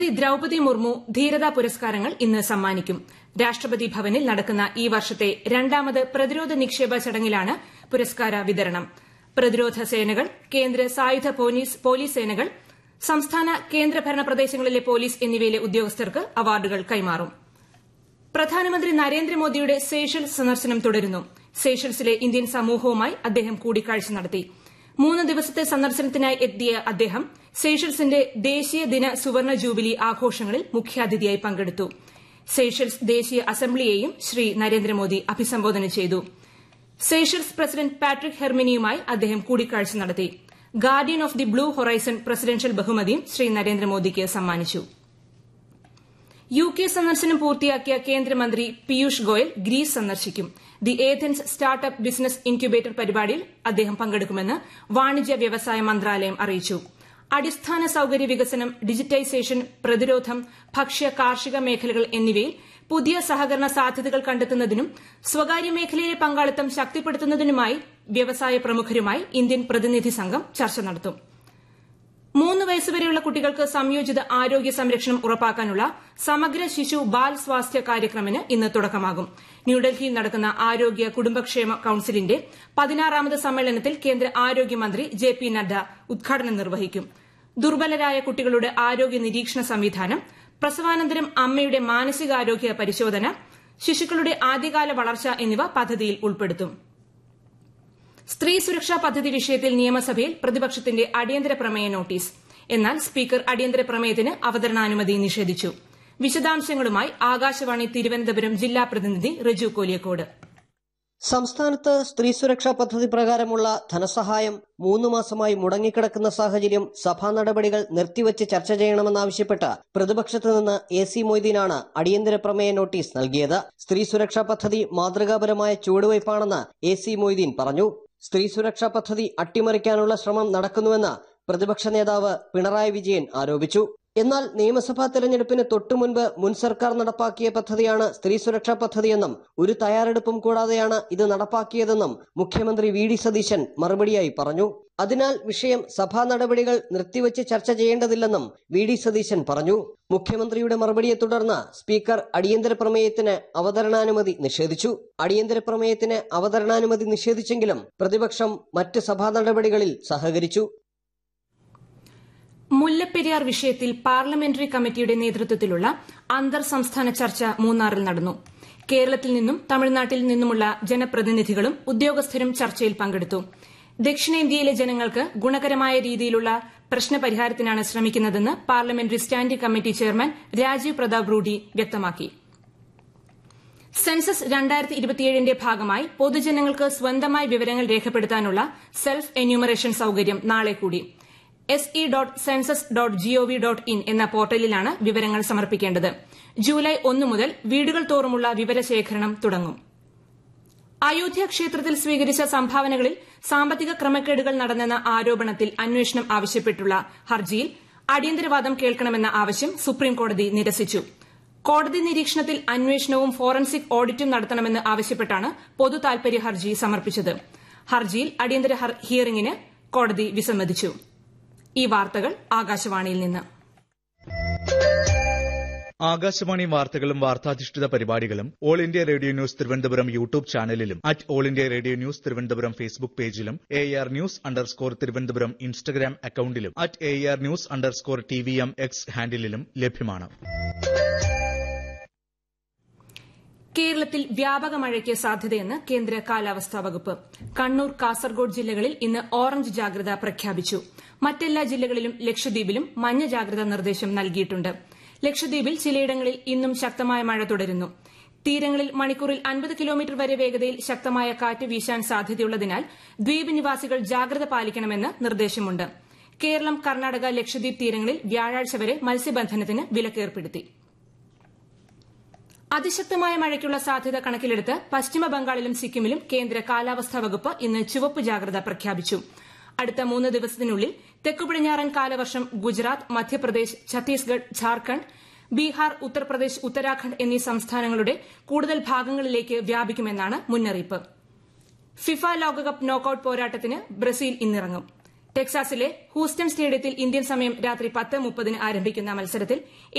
ദ്രൌപതി മുർമു ധീരതാ പുരസ്കാരങ്ങൾ ഇന്ന് സമ്മാനിക്കും രാഷ്ട്രപതി ഭവനിൽ നടക്കുന്ന ഈ വർഷത്തെ രണ്ടാമത് പ്രതിരോധ നിക്ഷേപ ചടങ്ങിലാണ് പുരസ്കാര വിതരണം പ്രതിരോധ സേനകൾ കേന്ദ്ര സായുധ പോലീസ് സേനകൾ സംസ്ഥാന കേന്ദ്രഭരണ പ്രദേശങ്ങളിലെ പോലീസ് എന്നിവയിലെ ഉദ്യോഗസ്ഥർക്ക് അവാർഡുകൾ കൈമാറും പ്രധാനമന്ത്രി നരേന്ദ്രമോദിയുടെ സേഷൽസ് സന്ദർശനം തുടരുന്നു സേഷൽസിലെ ഇന്ത്യൻ സമൂഹവുമായി അദ്ദേഹം കൂടിക്കാഴ്ച നടത്തി മൂന്ന് ദിവസത്തെ സന്ദർശനത്തിനായി എത്തിയ അദ്ദേഹം സേഷൽസിന്റെ ദേശീയ ദിന സുവർണ ജൂബിലി ആഘോഷങ്ങളിൽ മുഖ്യാതിഥിയായി പങ്കെടുത്തു സേഷൽസ് ദേശീയ അസംബ്ലിയെയും ശ്രീ നരേന്ദ്രമോദി അഭിസംബോധന ചെയ്തു സേഷൽസ് പ്രസിഡന്റ് പാട്രിക് ഹെർമിനിയുമായി അദ്ദേഹം കൂടിക്കാഴ്ച നടത്തി guardian of the blue horizon presidential ബഹുമതിയും ശ്രീ നരേന്ദ്രമോദിക്ക് സമ്മാനിച്ചു യു കെ സന്ദർശനം പൂർത്തിയാക്കിയ കേന്ദ്രമന്ത്രി പീയൂഷ് ഗോയൽ ഗ്രീസ് സന്ദർശിക്കും the Athens startup business incubator പരിപാടിയിൽ അദ്ദേഹം പങ്കെടുക്കുമെന്ന് വാണിജ്യ വ്യവസായ മന്ത്രാലയം അറിയിച്ചു അടിസ്ഥാന സൌകര്യ വികസനം ഡിജിറ്റൈസേഷൻ പ്രതിരോധം ഭക്ഷ്യ കാർഷിക മേഖലകൾ എന്നിവയിൽ പുതിയ സഹകരണ സാധ്യതകൾ കണ്ടെത്തുന്നതിനും സ്വകാര്യ മേഖലയിലെ പങ്കാളിത്തം ശക്തിപ്പെടുത്തുന്നതിനുമായി വ്യവസായ പ്രമുഖരുമായി ഇന്ത്യൻ പ്രതിനിധി സംഘം ചർച്ച നടത്തും മൂന്ന് വയസ്സുവരെയുള്ള കുട്ടികൾക്ക് സംയോജിത ആരോഗ്യ സംരക്ഷണം ഉറപ്പാക്കാനുള്ള സമഗ്ര ശിശു ബാൽ സ്വാസ്ഥ്യ കാര്യക്രമിന് ഇന്ന് തുടക്കമാകും ന്യൂഡൽഹിയിൽ നടക്കുന്ന ആരോഗ്യ കുടുംബക്ഷേമ കൌൺസിലിന്റെ പതിനാറാമത് സമ്മേളനത്തിൽ കേന്ദ്ര ആരോഗ്യമന്ത്രി ജെ പി നദ്ദ ഉദ്ഘാടനം നിർവഹിക്കും ദുർബലരായ കുട്ടികളുടെ ആരോഗ്യ നിരീക്ഷണ സംവിധാനം പ്രസവാനന്തരം അമ്മയുടെ മാനസികാരോഗ്യ പരിശോധന ശിശുക്കളുടെ ആദ്യകാല വളർച്ച എന്നിവ പദ്ധതിയിൽ ഉൾപ്പെടുത്തും സ്ത്രീ സുരക്ഷാ പദ്ധതി വിഷയത്തിൽ നിയമസഭയിൽ പ്രതിപക്ഷത്തിന്റെ അടിയന്തര പ്രമേയ നോട്ടീസ് എന്നാൽ സ്പീക്കർ അടിയന്തര പ്രമേയത്തിന് അവതരണാനുമതി നിഷേധിച്ചു വിശദാംശങ്ങളുമായി ആകാശവാണി തിരുവനന്തപുരം ജില്ലാ പ്രതിനിധി റിജു കോലിയക്കോട് സംസ്ഥാനത്ത് സ്ത്രീ സുരക്ഷാ പദ്ധതി പ്രകാരമുള്ള ധനസഹായം മൂന്ന് മാസമായി മുടങ്ങിക്കിടക്കുന്ന സാഹചര്യം സഭാ നടപടികൾ നിർത്തിവച്ച് ചർച്ച ചെയ്യണമെന്നാവശ്യപ്പെട്ട് പ്രതിപക്ഷത്ത് നിന്ന് എ സി മൊയ്തീനാണ് അടിയന്തര പ്രമേയ നോട്ടീസ് നൽകിയത് സ്ത്രീ സുരക്ഷാ പദ്ധതി മാതൃകാപരമായ ചുവടുവയ്പാണെന്ന് എ സി മൊയ്തീൻ പറഞ്ഞു സ്ത്രീ സുരക്ഷാ പദ്ധതി അട്ടിമറിക്കാനുള്ള ശ്രമം നടക്കുന്നുവെന്ന് പ്രതിപക്ഷ നേതാവ് പിണറായി വിജയൻ ആരോപിച്ചു എന്നാൽ നിയമസഭാ തെരഞ്ഞെടുപ്പിന് തൊട്ടുമുൻപ് മുൻ സർക്കാർ നടപ്പാക്കിയ പദ്ധതിയാണ് സ്ത്രീ സുരക്ഷാ പദ്ധതിയെന്നും ഒരു തയ്യാറെടുപ്പും കൂടാതെയാണ് ഇത് നടപ്പാക്കിയതെന്നും മുഖ്യമന്ത്രി വി ഡി സതീശൻ മറുപടിയായി പറഞ്ഞു അതിനാൽ വിഷയം സഭാ നടപടികൾ നിർത്തിവച്ച് ചർച്ച ചെയ്യേണ്ടതില്ലെന്നും വി ഡി സതീശൻ പറഞ്ഞു മുഖ്യമന്ത്രിയുടെ മറുപടിയെ തുടർന്ന് സ്പീക്കർ അടിയന്തര പ്രമേയത്തിന് അവതരണാനുമതി നിഷേധിച്ചു അടിയന്തര പ്രമേയത്തിന് അവതരണാനുമതി നിഷേധിച്ചെങ്കിലും പ്രതിപക്ഷം മറ്റ് സഭാ നടപടികളിൽ സഹകരിച്ചു മുല്ലപ്പെരിയാർ വിഷയത്തിൽ പാർലമെന്ററി കമ്മിറ്റിയുടെ നേതൃത്വത്തിലുള്ള അന്തർ സംസ്ഥാന ചർച്ച മൂന്നാറിൽ നടന്നു കേരളത്തിൽ നിന്നും തമിഴ്നാട്ടിൽ നിന്നുമുള്ള ജനപ്രതിനിധികളും ഉദ്യോഗസ്ഥരും ചർച്ചയിൽ പങ്കെടുത്തു ദക്ഷിണേന്ത്യയിലെ ജനങ്ങൾക്ക് ഗുണകരമായ രീതിയിലുള്ള പ്രശ്നപരിഹാരത്തിനാണ് ശ്രമിക്കുന്നതെന്ന് parliamentary standing committee chairman Rajiv Pratap Rudy വ്യക്തമാക്കി സെൻസസ് രണ്ടായിരത്തി ഇരുപത്തിയേഴിന്റെ ഭാഗമായി പൊതുജനങ്ങൾക്ക് സ്വന്തമായി വിവരങ്ങൾ രേഖപ്പെടുത്താനുള്ള സെൽഫ് എന്യൂമറേഷൻ സൌകര്യം നാളെ കൂടി S E dot census dot GOV dot in എന്ന പോർട്ടലിലാണ് വിവരങ്ങൾ സമർപ്പിക്കേണ്ടത് ജൂലൈ ഒന്ന് മുതൽ വീടുകൾ തോറുമുള്ള വിവരശേഖരണം തുടങ്ങും അയോധ്യ ക്ഷേത്രത്തിൽ സ്വീകരിച്ച സംഭാവനകളിൽ സാമ്പത്തിക ക്രമക്കേടുകൾ നടന്നെന്ന ആരോപണത്തിൽ അന്വേഷണം ആവശ്യപ്പെട്ടുള്ള ഹർജിയിൽ അടിയന്തരവാദം കേൾക്കണമെന്ന ആവശ്യം സുപ്രീംകോടതി നിരസിച്ചു കോടതി നിരീക്ഷണത്തിൽ അന്വേഷണവും ഫോറൻസിക് ഓഡിറ്റും നടത്തണമെന്ന് ആവശ്യപ്പെട്ടാണ് പൊതു താൽപര്യ ഹർജി സമർപ്പിച്ചത് ഹർജിയിൽ അടിയന്തര ഹിയറിംഗിന് കോടതി വിസമ്മതിച്ചു ഈ വാർത്തകൾ ആകാശവാണിയിൽ നിന്ന് ആകാശവാണി വാർത്തകളും വാർത്താധിഷ്ഠിത പരിപാടികളും all India radio news Thiruvananthapuram YouTube ചാനലിലും at all India radio news Thiruvananthapuram Facebook പേജിലും A R news underscore Thiruvananthapuram Instagram അക്കൌണ്ടിലും at A R news underscore T V M X ഹാൻഡിലും ലഭ്യമാണ് കേരളത്തിൽ വ്യാപക മഴയ്ക്ക് സാധ്യതയെന്ന് കേന്ദ്ര കാലാവസ്ഥാ വകുപ്പ് കണ്ണൂർ കാസർഗോഡ് ജില്ലകളിൽ ഇന്ന് ഓറഞ്ച് ജാഗ്രത പ്രഖ്യാപിച്ചു മറ്റെല്ലാ ജില്ലകളിലും ലക്ഷദ്വീപിലും മഞ്ഞ ജാഗ്രതാ നിർദ്ദേശം നൽകിയിട്ടുണ്ട് ലക്ഷദ്വീപിൽ ചിലയിടങ്ങളിൽ ഇന്നും ശക്തമായ മഴ തുടരുന്നു തീരങ്ങളിൽ മണിക്കൂറിൽ അൻപത് കിലോമീറ്റർ വരെ വേഗതയിൽ ശക്തമായ കാറ്റ് വീശാൻ സാധ്യതയുള്ളതിനാൽ ദ്വീപ് നിവാസികൾ ജാഗ്രത പാലിക്കണമെന്ന് നിർദ്ദേശമുണ്ട് കേരളം കർണാടക ലക്ഷദ്വീപ് തീരങ്ങളിൽ വ്യാഴാഴ്ച വരെ മത്സ്യബന്ധനത്തിന് വിലക്കേർപ്പെടുത്തി അതിശക്തമായ മഴയ്ക്കുള്ള സാധ്യത കണക്കിലെടുത്ത് പശ്ചിമ ബംഗാളിലും സിക്കിമിലും കേന്ദ്ര കാലാവസ്ഥാ വകുപ്പ് ഇന്ന് ചുവപ്പ് ജാഗ്രത പ്രഖ്യാപിച്ചു അടുത്ത മൂന്ന് ദിവസത്തിനുള്ളിൽ തെക്കു പടിഞ്ഞാറൻ കാലവർഷം ഗുജറാത്ത് മധ്യപ്രദേശ് ഛത്തീസ്ഗഡ് ഝാർഖണ്ഡ് ബീഹാർ ഉത്തർപ്രദേശ് ഉത്തരാഖണ്ഡ് എന്നീ സംസ്ഥാനങ്ങളുടെ കൂടുതൽ ഭാഗങ്ങളിലേക്ക് വ്യാപിക്കുമെന്നാണ് മുന്നറിയിപ്പ് ഫിഫ ലോകകപ്പ് നോക്കൌട്ട് പോരാട്ടത്തിന് ബ്രസീൽ ഇന്നിറങ്ങും ടെക്സാസിലെ ഹൂസ്റ്റൺ സ്റ്റേഡിയത്തിൽ ഇന്ത്യൻ സമയം രാത്രി പത്ത് മുപ്പതിന് ആരംഭിക്കുന്ന മത്സരത്തിൽ